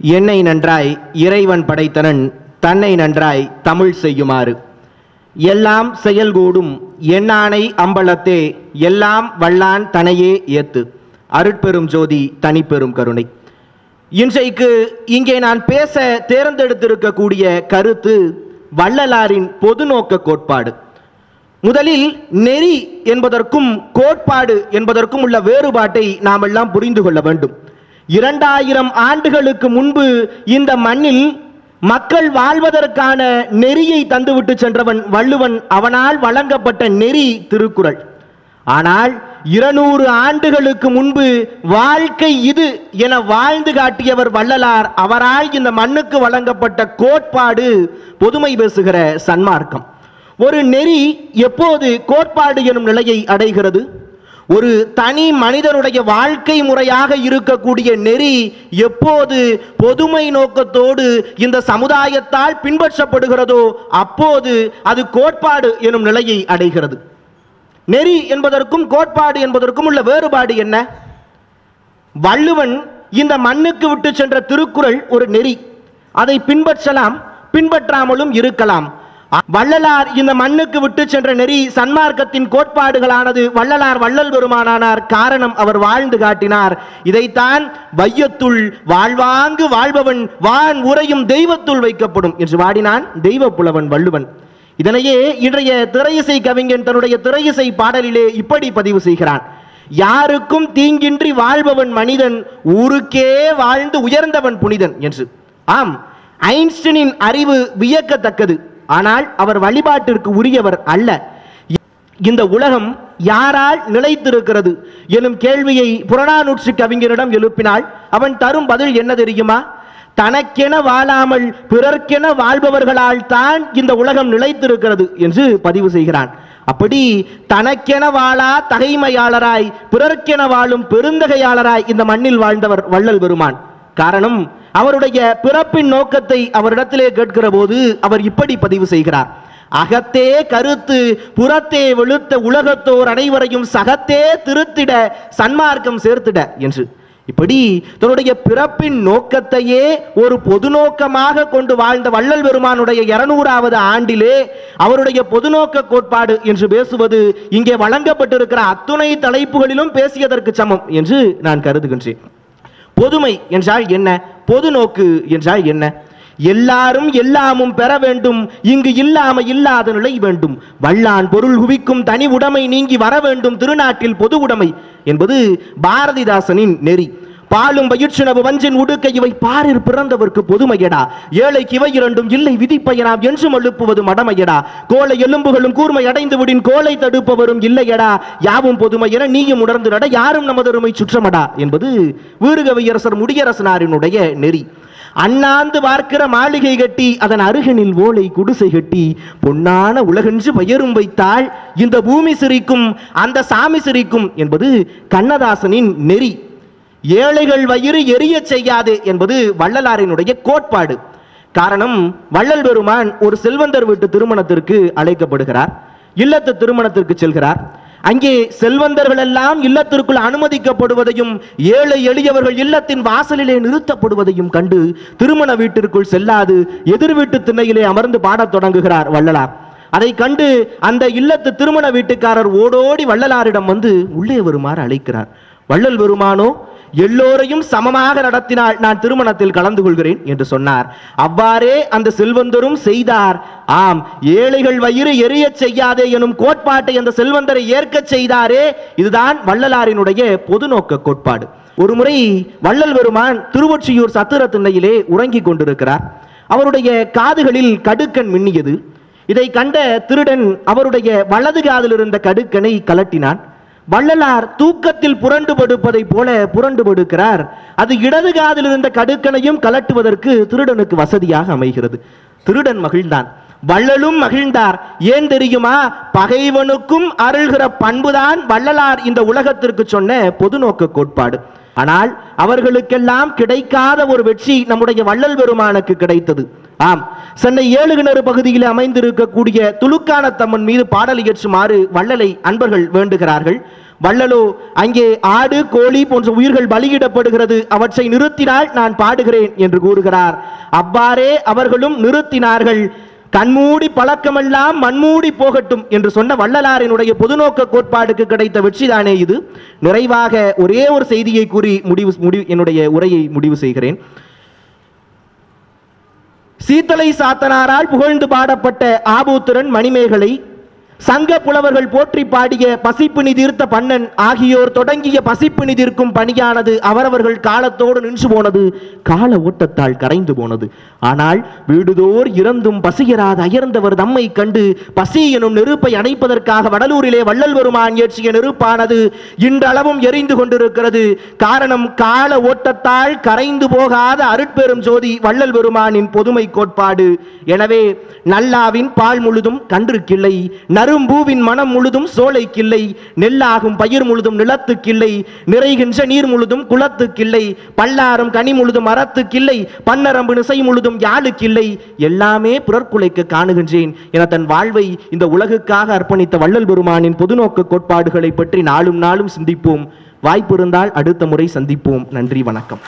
என்னை நன்றாய் இறைவன் படைத்தனன் தன்னை நன்றாய் தமிழ் செய்யுமாறு எல்லாம் செயல்கூடும் எண்ணானை அம்பலத்தே எல்லாம் வல்லான் தனையே ஏத்து அருட்பெரும் ஜோதி தனிப்பெரும் கருணை இன்றைக்கு இங்கே நான் பேச தேர்ந்தெடுத்திருக்கக்கூடிய கருத்து வள்ளலாரின் பொதுநோக்க கோட்பாடு முதலில் நெறி என்பதற்கும் கோட்பாடு என்பதற்கும் உள்ள வேறுபாட்டை நாம் எல்லாம் புரிந்து கொள்ள வேண்டும் இரண்டாயிரம் ஆண்டுகளுக்கு முன்பு இந்த மண்ணில் மக்கள் வாழ்வதற்கான நெறியை தந்துவிட்டு சென்றவன் வள்ளுவன் அவனால் வழங்கப்பட்ட நெறி திருக்குறள் ஆனால் இருநூறு ஆண்டுகளுக்கு முன்பு வாழ்க்கை இது என வாழ்ந்து காட்டியவர் வள்ளலார் அவரால் இந்த மண்ணுக்கு வழங்கப்பட்ட கோட்பாடு பொதுமை பேசுகிற சன்மார்க்கம் ஒரு நெறி எப்போது கோட்பாடு எனும் நிலையை அடைகிறது ஒரு தனி மனிதனுடைய வாழ்க்கை முறையாக இருக்கக்கூடிய நெறி எப்போது பொதுமை நோக்கத்தோடு இந்த சமுதாயத்தால் பின்பற்றப்படுகிறதோ அப்போது அது கோட்பாடு எனும் நிலையை அடைகிறது நெறி என்பதற்கும் கோட்பாடு என்பதற்கும் உள்ள வேறுபாடு என்ன வள்ளுவன் இந்த மண்ணுக்கு விட்டு சென்ற திருக்குறள் ஒரு நெறி அதை பின்பற்றலாம் பின்பற்றாமலும் இருக்கலாம் வள்ளலார் இந்த மண்ணுக்கு விட்டு சென்ற நெறி சன்மார்க்கத்தின் கோட்பாடுகளானது வள்ளலார் வள்ளல் பெருமானானார் காரணம் அவர் வாழ்ந்து காட்டினார் இதைத்தான் வையத்துள் வாழ்வாங்கு வாழ்பவன் வான் உரையும் தெய்வத்துள் வைக்கப்படும் என்று வாடினான் தெய்வ புலவன் வள்ளுவன் இதனையே இன்றைய திரையிசை கவிஞன் தன்னுடைய திரையிசை பாடலிலே இப்படி பதிவு செய்கிறான் யாருக்கும் தீங்கின்றி வாழ்பவன் மனிதன் ஊருக்கே வாழ்ந்து உயர்ந்தவன் புனிதன் என்று ஆம் ஐன்ஸ்டீனின் அறிவு வியக்கத்தக்கது ஆனால் அவர் வழிபாட்டிற்கு உரியவர் அல்ல இந்த உலகம் யாரால் நிலைத்திருக்கிறது எனும் கேள்வியை புறநானூற்று கவிஞரிடம் எழுப்பினால் அவன் தரும் பதில் என்ன தெரியுமா தனக்கென வாழாமல் பிறர்க்கென வாழ்பவர்களால் தான் இந்த உலகம் நிலைத்திருக்கிறது என்று பதிவு செய்கிறான் அப்படி தனக்கென வாழா தகைமையாளராய் பிறர்க்கென வாழும் பெருந்தகையாளராய் இந்த மண்ணில் வாழ்ந்தவர் வள்ளல் பெருமான் காரணம் அவருடைய பிறப்பின் நோக்கத்தை அவரிடத்திலே கேட்கிற போது அவர் இப்படி பதிவு செய்கிறார் அகத்தே கருத்து புறத்தே வெளுத்த உலகத்தோர் அனைவரையும் சகத்தே திருத்திட சன்மார்க்கம் சேர்த்திட என்று இப்படி தன்னுடைய பிறப்பின் நோக்கத்தையே ஒரு பொது நோக்கமாக கொண்டு வாழ்ந்த வள்ளல் பெருமானுடைய இருநூறாவது ஆண்டிலே அவருடைய பொதுநோக்க கோட்பாடு என்று பேசுவது இங்கே வழங்கப்பட்டிருக்கிற அத்துணை தலைப்புகளிலும் பேசியதற்கு சமம் என்று நான் கருதுகின்றேன் பொதுமை என்றால் என்ன பொது நோக்கு என்றால் என்ன எல்லாரும் எல்லாமும் பெற வேண்டும் இங்கு இல்லாம இல்லாத நிலை வேண்டும் வல்லான் பொருள் குவிக்கும் தனி உடைமை நீங்கி வர வேண்டும் திருநாட்டில் பொது உடைமை என்பது பாரதிதாசனின் நெறி பாலும் பயிற்சினவு வஞ்சின் உடுக்க இவை பாரில் பிறந்தவர்க்கு பொதுமையடா ஏழைக்கு இவை இரண்டும் இல்லை விதிப்பயனாம் என்றும் எழுப்புவது மடமையடா கோலை எலும்புகளும் கூர்மை அடைந்து விடின் கோலை தடுப்பவரும் இல்லையடா யாவும் பொதுமை என நீயும் உணர்ந்து நட யாரும் நமதருமை சுற்றமடா என்பது வீறுகவியரசர் முடியரசனாரினுடைய நெறி அண்ணாந்து பார்க்கிற மாளிகை கட்டி அதன் அருகனில் ஓலை குடிசை கட்டி பொன்னான உலகென்று பெயரும் வைத்தால் இந்த பூமி சிரிக்கும் அந்த சாமி சிரிக்கும் என்பது கண்ணதாசனின் நெறி ஏழைகள் வயிறு எரியச் செய்யாது என்பது வள்ளலாரினுடைய கோட்பாடு காரணம் வள்ளல் பெருமான் ஒரு செல்வந்தர் வீட்டு திருமணத்திற்கு அழைக்கப்படுகிறார் இல்லத்து திருமணத்திற்கு செல்கிறார் அங்கே செல்வந்தர்கள் எல்லாம் இல்லத்திற்குள் அனுமதிக்கப்படுவதையும் ஏழை எளியவர்கள் இல்லத்தின் வாசலிலே நிறுத்தப்படுவதையும் கண்டு திருமண வீட்டிற்குள் செல்லாது எதிர் வீட்டு திண்ணையிலே அமர்ந்து பாடத் தொடங்குகிறார் வள்ளலார் அதை கண்டு அந்த இல்லத்து திருமண வீட்டுக்காரர் ஓடோடி வள்ளலாரிடம் வந்து உள்ளே வருமாறு அழைக்கிறார் வள்ளல் பெருமானோ எல்லோரையும் சமமாக நடத்தினால் நான் திருமணத்தில் கலந்து கொள்கிறேன் என்று சொன்னார் அவ்வாறே அந்த செல்வந்தரும் செய்தார் ஆம் ஏழைகள் வயிறு எரியச் செய்யாதே எனும் கோட்பாட்டை அந்த செல்வந்தரை ஏற்கச் செய்தாரே இதுதான் வள்ளலாரினுடைய பொதுநோக்க கோட்பாடு ஒருமுறை வள்ளல் பெருமான் திருவொற்றியூர் சத்திர திண்ணையிலே உறங்கிக் கொண்டிருக்கிறார் அவருடைய காதுகளில் கடுக்கன் மின்னியது இதை கண்ட திருடன் அவருடைய வலது காதில் இருந்த கடுக்கனை கலட்டினான் வள்ளலார் தூக்கத்தில் புரண்டு படுப்பதை போல புரண்டு படுக்கிறார் அது இடது காதில் இருந்த கடுக்கனையும் கலட்டுவதற்கு திருடனுக்கு வசதியாக அமைகிறது திருடன் மகிழ்ந்தான் வள்ளலும் மகிழ்ந்தார் ஏன் தெரியுமா பகைவனுக்கும் அருள்கிற பண்புதான் வள்ளலார் இந்த உலகத்திற்கு சொன்ன பொதுநோக்க கோட்பாடு ஆனால் அவர்களுக்கெல்லாம் கிடைக்காத ஒரு வெற்றி நம்முடைய வள்ளல் பெருமானுக்கு கிடைத்தது ஆம் சென்னை ஏழுகிணறு பகுதியில் அமைந்திருக்கக்கூடிய துலுக்கான தம்மன் மீது பாடல் இயற்றுமாறு வள்ளலை அன்பர்கள் வேண்டுகிறார்கள் வள்ளலோ அங்கே ஆடு கோழி போன்ற உயிர்கள் பலியிடப்படுகிறது அவற்றை நிறுத்தினால் நான் பாடுகிறேன் என்று கூறுகிறார் அவ்வாறே அவர்களும் நிறுத்தினார்கள் கண்மூடி பழக்கமெல்லாம் மண்மூடி போகட்டும் என்று சொன்ன வள்ளலாரினுடைய பொதுநோக்க கோட்பாடுக்கு கிடைத்த வெற்றிதானே இது நிறைவாக ஒரே ஒரு செய்தியை கூறி முடிவு முடிவு என்னுடைய உரையை முடிவு செய்கிறேன் சீத்தலை சாத்தனாரால் புகழ்ந்து பாடப்பட்ட ஆபூத்திரன் மணிமேகலை சங்க புலவர்கள் போற்றி பாடிய பசிப்பு தீர்த்த பண்ணன் ஆகியோர் தொடங்கிய பசிப்பு தீர்க்கும் பணியானது அவரவர்கள் காலத்தோடு நின்று போனது கால ஓட்டத்தால் கரைந்து போனது ஆனால் வீடுதோர் இறந்தும் பசியராது அயர்ந்தவர் தம்மை கண்டு பசி எனும் நெருப்பை அணைப்பதற்காக வடலூரிலே வள்ளல் பெருமான் இயற்றிய நெருப்பானது இன்றளவும் எரிந்து கொண்டிருக்கிறது காரணம் கால ஓட்டத்தால் கரைந்து போகாத அருட்பெரும் ஜோதி வள்ளல் பெருமானின் பொதுமை கோட்பாடு எனவே நல்லாவின் பால் முழுதும் கன்றுக்கில்லை நரும்பூவின் மனம் முழுதும் சோலைக்கில்லை நெல்லாகும் பயிர் முழுதும் நிலத்துக்கில்லை நிறைகின்ற நீர் முழுதும் குளத்துக்கில்லை பல்லாரும் கனி முழுதும் மரத்துக்கில்லை பன்னரம்பு நிசை முழுதும் யாழுக்கில்லை எல்லாமே பிறர்க்குலைக்க காணுகின்றேன் என தன் வாழ்வை இந்த உலகுக்காக அர்ப்பணித்த வள்ளல் பெருமானின் பொதுநோக்க கோட்பாடுகளை பற்றி நாளும் நாளும் சிந்திப்போம் வாய்ப்பு இருந்தால் அடுத்த முறை சந்திப்போம் நன்றி வணக்கம்